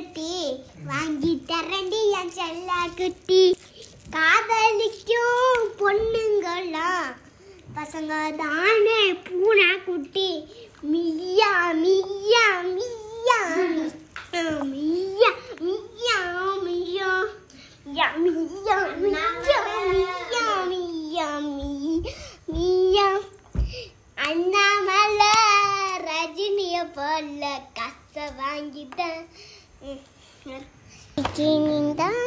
கட்டி வாங்கி தரண்டி என் செல்ல குட்டி காதலிக்கும் பொண்ணுங்களாம் பசங்க தானே பூனை குட்டி மியா மியா மியா மியா மியா மியா யா மியா மியா மியா மியா மியா அண்ணாமலை ரஜினிய போல கச வாங்கிட்டேன் நீதான்